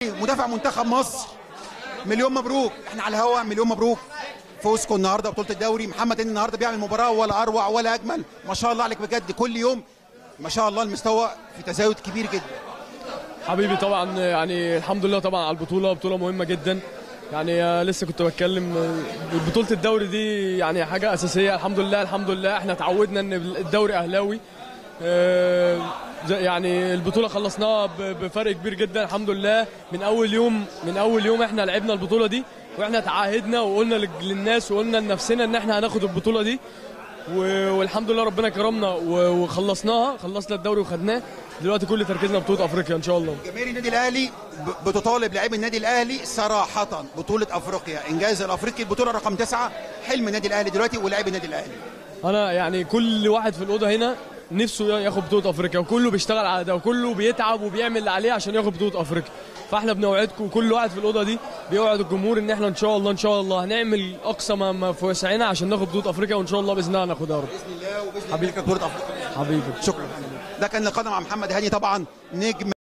مدافع منتخب مصر مليون مبروك احنا على الهوا مليون مبروك فوزكم النهارده بطوله الدوري محمد هاني النهارده بيعمل مباراه ولا اروع ولا اجمل ما شاء الله عليك بجد كل يوم ما شاء الله المستوى في تزايد كبير جدا حبيبي طبعا يعني الحمد لله طبعا على البطوله بطوله مهمه جدا يعني آه، لسه كنت بتكلم آه، بطوله الدوري دي يعني حاجه اساسيه الحمد لله الحمد لله احنا اتعودنا ان الدوري اهلاوي آه، زي- يعني البطوله خلصناها ب- بفرق كبير جدا الحمد لله من اول يوم من اول يوم احنا لعبنا البطوله دي واحنا تعاهدنا وقلنا لل- للناس وقلنا لنفسنا ان احنا هناخد البطوله دي و- والحمد لله ربنا كرمنا و- وخلصناها خلصنا الدوري وخدناه دلوقتي كل تركيزنا بطوله افريقيا ان شاء الله جماهير النادي الاهلي ب- بتطالب لاعبي النادي الاهلي صراحه بطوله افريقيا انجاز الافريقي البطوله رقم تسعة حلم النادي الاهلي دلوقتي ولاعبي النادي الاهلي انا يعني كل واحد في الاوضه هنا نفسه ياخد بطوله افريقيا وكله بيشتغل على ده وكله بيتعب وبيعمل اللي عليه عشان ياخد بطوله افريقيا فاحنا بنوعدكم كل واحد في الاوضه دي بيوعد الجمهور ان احنا ان شاء الله ان شاء الله هنعمل اقصى ما ما في وسعنا عشان ناخد بطوله افريقيا وان شاء الله باذن الله هناخدها يا رب باذن الله وباذن الله بطوله افريقيا حبيبي شكرا ده كان لقاءنا مع محمد هاني طبعا نجم